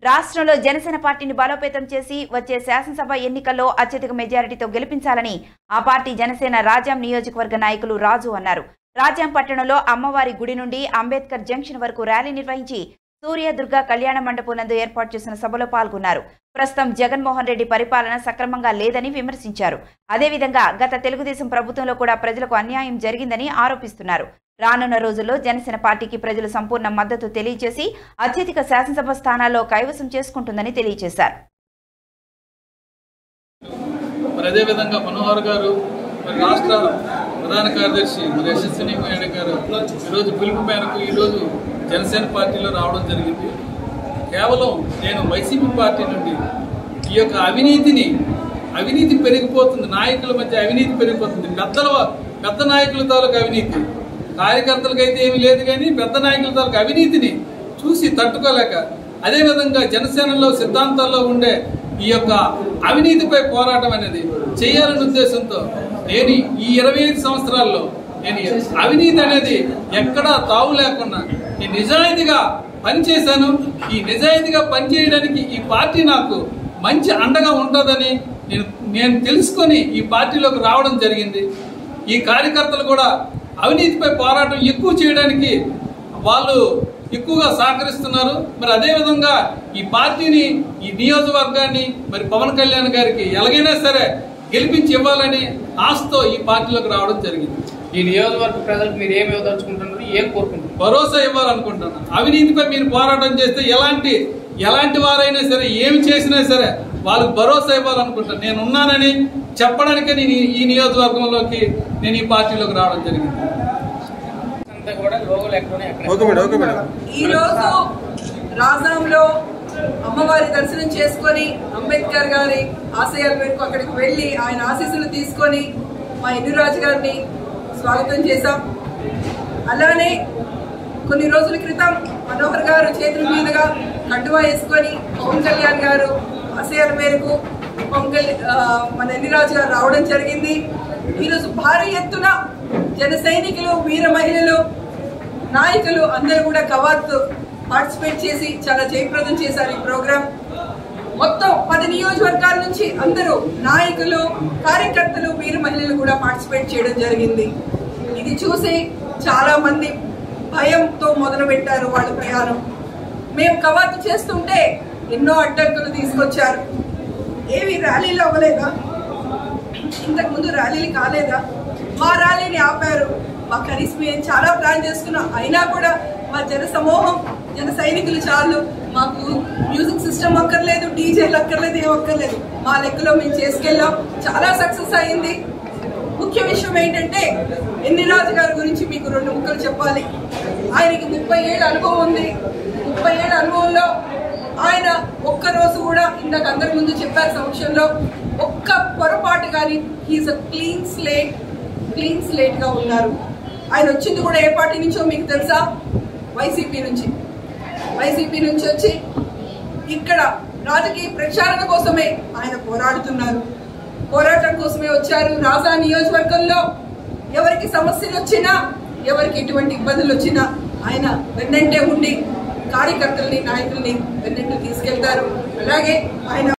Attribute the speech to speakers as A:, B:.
A: రాష్ట్రంలో జనసేన పార్టీని బలోపేతం చేసి వచ్చే శాసనసభ ఎన్నికల్లో అత్యధిక మెజారిటీతో గెలిపించాలని ఆ పార్టీ జనసేన రాజాం నియోజకవర్గ నాయకులు రాజు అన్నారు రాజాం పట్టణంలో అమ్మవారి గుడి నుండి అంబేద్కర్ జంక్షన్ వరకు ర్యాలీ నిర్వహించి సూర్యదుర్గ కళ్యాణ మండపం నందు ఏర్పాటు చేసిన సభలో పాల్గొన్నారు ప్రస్తుతం జగన్మోహన్ రెడ్డి పరిపాలన సక్రమంగా లేదని విమర్శించారు అదేవిధంగా గత తెలుగుదేశం ప్రభుత్వంలో కూడా ప్రజలకు అన్యాయం జరిగిందని ఆరోపిస్తున్నారు రానున్న రోజుల్లో జనసేన పార్టీకి ప్రజలు సంపూర్ణ మద్దతు తెలియజేసి అత్యధిక శాసనసభ స్థానాల్లో కైవసం చేసుకుంటుందని తెలియజేశారు
B: మరి అదేవిధంగా మనోహర్ గారు మరి రాష్ట్ర ప్రధాన కార్యదర్శి మరి యశస్విని నాయుడు గారు ఈరోజు పిలుపు మేరకు ఈరోజు జనసేన పార్టీలో రావడం జరిగింది కేవలం నేను వైసీపీ పార్టీ నుండి ఈ యొక్క అవినీతిని అవినీతి పెరిగిపోతుంది నాయకుల మధ్య అవినీతి పెరిగిపోతుంది పెద్దల పెద్ద నాయకుల తాలూకు అవినీతి కార్యకర్తలకైతే ఏమీ లేదు కానీ పెద్ద నాయకుల తాలూకు అవినీతిని చూసి తట్టుకోలేక అదేవిధంగా జనసేనలో సిద్ధాంతాల్లో ఉండే ఈ యొక్క అవినీతిపై పోరాటం అనేది చేయాలనే ఉద్దేశంతో నేను ఈ ఇరవై ఐదు సంవత్సరాల్లో నేను అవినీతి అనేది ఎక్కడా తావు లేకుండా నేను నిజాయితీగా పనిచేశాను ఈ నిజాయితీగా పనిచేయడానికి ఈ పార్టీ నాకు మంచి అండగా ఉంటుందని నేను నేను తెలుసుకొని ఈ పార్టీలోకి రావడం జరిగింది ఈ కార్యకర్తలు కూడా అవినీతిపై పోరాటం ఎక్కువ చేయడానికి వాళ్ళు ఎక్కువగా సహకరిస్తున్నారు మరి అదే విధంగా ఈ పార్టీని ఈ నియోజకవర్గాన్ని మరి పవన్ కళ్యాణ్ గారికి ఎలాగైనా సరే గెలిపించి ఇవ్వాలని ఆశతో ఈ పార్టీలోకి రావడం జరిగింది
C: ఈ నియోజకవర్గ ప్రజలకు మీరు ఏమి ఇవ్వదలుచుకుంటున్నారు ఏం కోరుకుంటున్నారు
B: భరోసా ఇవ్వాలనుకుంటున్నాను అవినీతిపై మీరు పోరాటం చేస్తే ఎలాంటి ఎలాంటి వారైనా సరే ఏమి చేసినా సరే వాళ్ళకి భరోసా ఇవ్వాలనుకుంటాను నేను ఉన్నానని చెప్పడానికే నేను ఈ- ఈ నియోజకవర్గంలోకి నేను ఈ పార్టీలోకి రావడం జరిగింది
C: అంతా కూడా లోగోలు ఎక్కడ ఎక్కడ
D: ఓకే మేడం ఓకే మేడం
E: ఈ రోజు రాజాంలో అమ్మవారి దర్శనం చేసుకొని అంబేద్కర్ గారి ఆశయాల మేరకు అక్కడికి వెళ్ళి ఆయన ఆశీస్సులు తీసుకొని మా ఇందురాజు గారిని స్వాగతం చేశాం అలానే కొన్ని రోజుల క్రితం మనోహర్ గారు చేతుల మీదుగా కండువా వేసుకొని పవన్ కళ్యాణ్ గారు ఆశయాల మేరకు పవన్ కళ్యాణ్ ఆ, మన ఎన్నిరాజు గారు రావడం జరిగింది ఈరోజు భారీ ఎత్తున జన సైనికులు వీర మహిళలు నాయకులు అందరూ కూడా కవాత్ పార్టిసిపేట్ చేసి చాలా జయప్రదం చేశారు ఈ ప్రోగ్రాం మొత్తం పది నియోజకవర్గాల నుంచి అందరూ నాయకులు కార్యకర్తలు వీర మహిళలు కూడా పార్టిసిపేట్ చేయడం జరిగింది ఇది చూసి చాలా మంది భయంతో మొదలు పెట్టారు వాళ్ళ ప్రయాణం మేము కవాతు చేస్తుంటే ఎన్నో అడ్డంకులు తీసుకొచ్చారు ఏవి ర్యాలీలు అవ్వలేదా ఇంతకు ముందు ర్యాలీలు కాలేదా మా ర్యాలీని ఆపారు మా కనీసం మేము చాలా ప్లాన్ చేసుకున్నాం అయినా కూడా మా జన సమూహం జన సైనికులు చాలు మాకు మ్యూజిక్ సిస్టమ్ అక్కర్లేదు డీజేలు అక్కర్లేదు ఏం అక్కర్లేదు మా లెక్కలో మేము చేసుకెళ్ళాం చాలా సక్సెస్ అయింది ముఖ్య విషయం ఏంటంటే ఎన్ని రాజు గారి గురించి మీకు రెండు ముక్కలు చెప్పాలి ఆయనకి ముప్పై ఏళ్ళ అనుభవం ఉంది ముప్పై ఏళ్ళ అనుభవంలో ఆయన ఒక్క రోజు కూడా ఇందాక అందరి ముందు చెప్పారు సమక్షంలో ఒక్క పొరపాటు కానీ he's a clean slate clean slate గా ఉన్నారు ఆయన వచ్చింది కూడా ఏ పార్టీ నుంచో మీకు తెలుసా వైసీపీ నుంచి వైసీపీ నుంచి వచ్చి ఇక్కడ రాజకీయ ప్రచారణ కోసమే ఆయన పోరాడుతున్నారు పోరాటం కోసమే వచ్చారు రాజా నియోజకవర్గంలో ఎవరికి సమస్యలు వచ్చినా ఎవరికి ఎటువంటి ఇబ్బందులు వచ్చినా ఆయన వెన్నంటే ఉండి కార్యకర్తల్ని నాయకుల్ని వెన్నంటే తీసుకెళ్తారు అలాగే ఆయన